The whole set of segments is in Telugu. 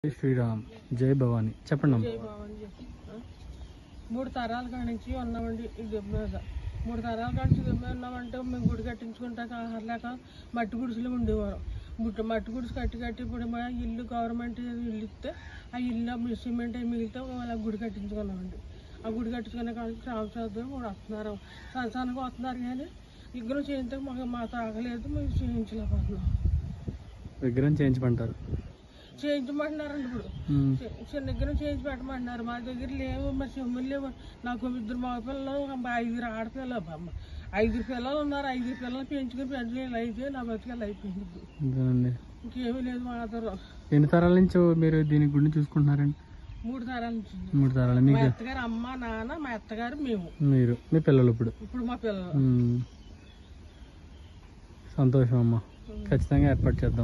జై శ్రీరామ్ జై భవాని చెప్పండి అమ్మ జై భవాని జై. ఆ? మూడు తరాల కాడి నుంచి ఉన్నామండి ఈ దెబ్బ మీద మూడు తరాల కాడి నుంచి దెబ్బ మీద ఉన్నామంటే మేము గుడి కట్టించుకుంటాక ఆహారం లేక మట్టి గుడిసెలు ఉండేవారు ముట్ట మట్టి గుడిసె కట్టి కట్టి ఇప్పుడు మా ఇల్లు గవర్నమెంట్ ఇల్లు ఇస్తే ఆ ఇల్లు మీ సిమెంట్ అవి మిగిలితే అలా గుడి కట్టించుకున్నామండి ఆ గుడి కట్టించుకునే కాడికి రామచంద్రం కూడా వస్తున్నారు సంసానికి వస్తున్నారు కానీ విగ్రహం చేయించక మాకు మాతో ఆగలేదు మేము చేయించలేకపోతున్నాం విగ్రహం చేయించమంటారు చేయించమంటున్నారండి ఇప్పుడు ఉమ్. చి- చిన్న దగ్గర చేయించి పెట్టమంటున్నారు మా దగ్గర లేవు మరి సొమ్ములు లేవు నాకు ఇద్దరు మగ పిల్లలు ఒక ఐదుగురు ఆడపిల్లలు అమ్మ ఐదుగురు పిల్లలు ఉన్నారు ఐదుగురు పిల్లలు పెంచుకుని పెంచలేదు అయితే నా బతికలు అయిపోయింది అదేనండి ఇంకేమీ లేదు మా ఆధారం ఎన్ని తరాల నుంచి మీరు దీని గుడిని చూసుకుంటున్నారండి మూడు తరాల నుంచి మూడు తరాలు మా మీకు అత్తగారు అమ్మ నాన్న మా అత్తగారు మేము మీరు మీ పిల్లలు ఇప్పుడు ఇప్పుడు మా పిల్లలు ఉమ్. సంతోషం అమ్మ ఖచ్చితంగా ఏర్పాటు చేద్దాం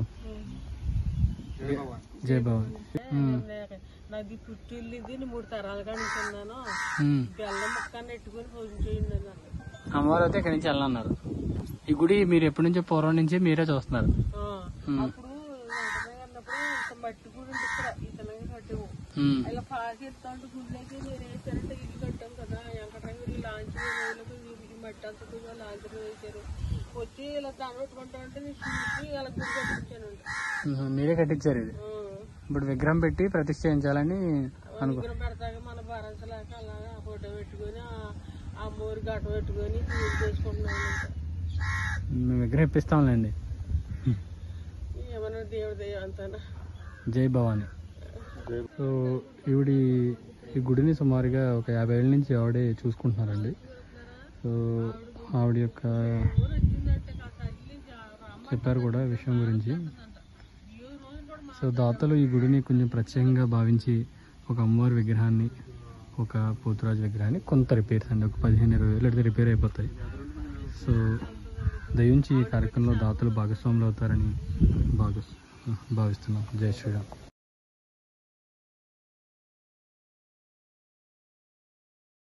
జై భవాని ఉమ్. నాది పుట్టిల్లు ఇది నేను మూడు తరాలుగా ఉంటున్నాను ఉమ్. బెల్లం ముక్కని ఎట్టుకుని భోజనం చేయండి అన్నారు అమ్మవారు అయితే ఇక్కడి నుంచి వెళ్ళన్నారు ఈ గుడి మీరు ఎప్పటి నుంచో పూర్వం నుంచి మీరే చూస్తున్నారు ఆ, ఉమ్. అప్పుడు వెంకటయ్య అన్నప్పుడు ఇంత మట్టి కూడా ఉంది ఇక్కడ ఇతనంగా కట్టాము ఉమ్. ఇలా పాకెత్తా ఉంటే గుళ్ళకి మీరు వేసారంటే ఇల్లు కట్టాం కదా వెంకటరంగ లాంచ్ ఈ మట్టి అంతా కూడా లాంచ్ వేసారు వచ్చి ఇలా దాని పెట్టుకుంటా ఉంటే నేను చూసి ఇలా గుడి కట్టించానండి ఉహు, మీరే కట్టించారు ఇది ఆ, ఇప్పుడు విగ్రహం పెట్టి ప్రతిష్ఠ చేయించాలని అనుకో విగ్రహం పెడతాక మన భరించలేక అలాగా ఆ ఫోటో పెట్టుకొని ఆ- ఆ మోరు గట్ట పెట్టుకొని పూజ చేసుకుంటున్నాను మేము విగ్రహం ఇప్పిస్తాంలేండి ఏమన్నా దేవుడి దయ అంతానా జై భవాని సో ఈవిడి ఈ గుడిని సుమారుగా ఒక యాభై ఏళ్ళ నుంచి ఆవిడే చూసుకుంటున్నారండి సో ఆవిడ యొక్క ఊరు వచ్చిందంటే కాస్త అల్లి రామ చెప్పారు కూడా ఈ విషయం గురించి సో దాతలు ఈ గుడిని కొంచెం ప్రత్యేకంగా భావించి ఒక అమ్మవారి విగ్రహాన్ని ఒక పోతురాజు విగ్రహాన్ని కొంత రిపేర్స్ అండి ఒక పదిహేను ఇరవై వేలు అయితే రిపేర్ అయిపోతాయి సో దయించి ఈ కార్యక్రమంలో దాతలు భాగస్వాములు అవుతారని భాగస్ భావిస్తున్నాం జై శ్రీరామ్